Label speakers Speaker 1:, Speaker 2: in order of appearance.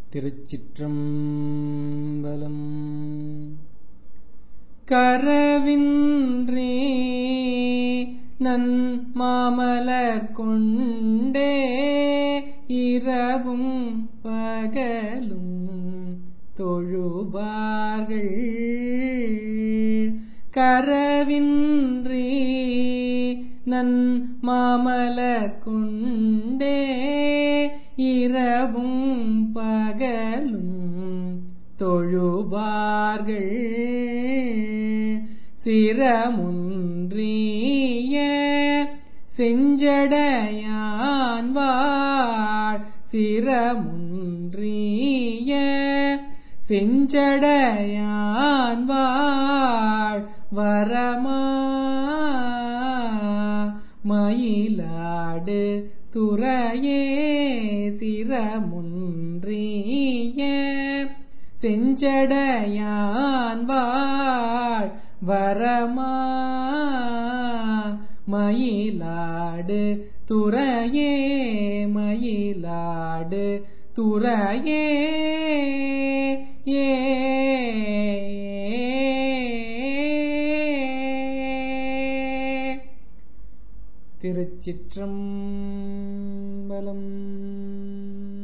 Speaker 1: திருச்சிற்றம்பலம் கரவின்றி நன் மாமலர் கொண்டே இரவும் பகலும் தொழுவார்கள் கரவின்றி நன் மாமலர் கொண்டே இரவும் பகலும் தொழுவார்கள் சிரமுன்றிய செஞ்சடையான் வாழ் சிரமுன்றிய செஞ்சடையான் வாழ் வரமா மயிலாடு துறையே சிரமுன்றிய செஞ்சடையான் வாழ் வரமா மயிலாடு துறையே மயிலாடு துறையே ஏ திருச்சிற்றம்பலம்